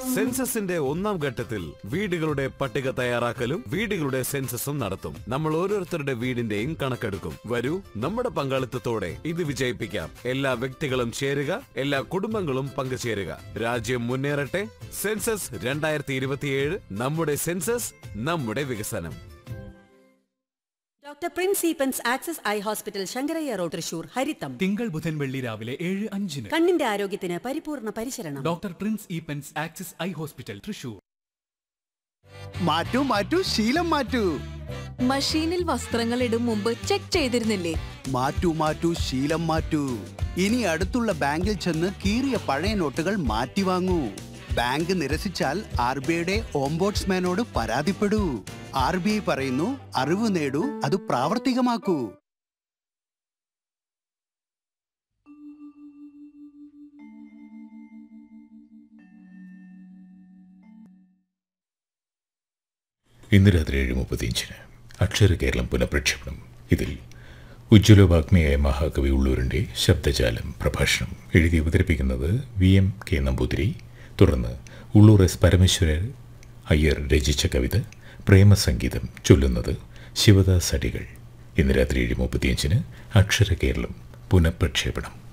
സെൻസസിന്റെ ഒന്നാം ഘട്ടത്തിൽ വീടുകളുടെ പട്ടിക തയ്യാറാക്കലും വീടുകളുടെ സെൻസസും നടത്തും നമ്മൾ ഓരോരുത്തരുടെ വീടിന്റെയും കണക്കെടുക്കും വരൂ നമ്മുടെ പങ്കാളിത്തത്തോടെ ഇത് വിജയിപ്പിക്കാം എല്ലാ വ്യക്തികളും ചേരുക എല്ലാ കുടുംബങ്ങളും പങ്കുചേരുക രാജ്യം മുന്നേറട്ടെ സെൻസസ് രണ്ടായിരത്തി ഇരുപത്തിയേഴ് നമ്മുടെ സെൻസസ് നമ്മുടെ വികസനം doctor Prince Eapen's axis eye hospital Sankaraiah road Thrissur ഹരിത്തം തിങ്കൾ ബുധൻ വെള്ളി രാവിലെ ഏഴ് അഞ്ചിന് കണ്ണിന്റെ ആരോഗ്യത്തിന് പരിപൂർണ പരിശരണം doctor Prince Eapen's axis eye hospital Thrissur മാറ്റൂ മാറ്റൂ ശീലം മാറ്റൂ മഷീനിൽ വസ്ത്രങ്ങൾ ഇടും മുമ്പ് ചെക്ക് ചെയ്തിരുന്നില്ലേ മാറ്റൂ മാറ്റൂ ശീലം മാറ്റൂ ഇനി അടുത്തുള്ള ബാങ്കിൽ ചെന്ന് കീറിയ പഴയ നോട്ടുകൾ മാറ്റി വാങ്ങൂ ബാങ്ക് നിരസിച്ചാൽ ആർ ബി ഐയുടെ ഓംബോട്സ്മാനോട് പരാതിപ്പെടൂ ആർ ബി ഐ പറയുന്നു അറിവ് നേടൂ അത് പ്രാവർത്തികമാക്കൂ ഇന്ന് രാത്രി ഏഴ് മുപ്പത്തിയഞ്ചിന് അക്ഷര കേരളം പുനഃപ്രക്ഷേപണം ഇതിൽ ഉജ്ജ്വലവാഗ്മിയായ മഹാകവി ഉള്ളൂരിൻ്റെ ശബ്ദജാലം പ്രഭാഷണം എഴുതി അവതരിപ്പിക്കുന്നത് വി എം കെ നമ്പൂതിരി തുടർന്ന് ഉള്ളൂർ എസ് പരമേശ്വരൻ അയ്യർ രചിച്ച കവിത പ്രേമസംഗീതം ചൊല്ലുന്നത് ശിവദാസ് അടികൾ ഇന്ന് രാത്രി ഏഴ് മുപ്പത്തിയഞ്ചിന് അക്ഷര കേരളം പുനഃപ്രക്ഷേപണം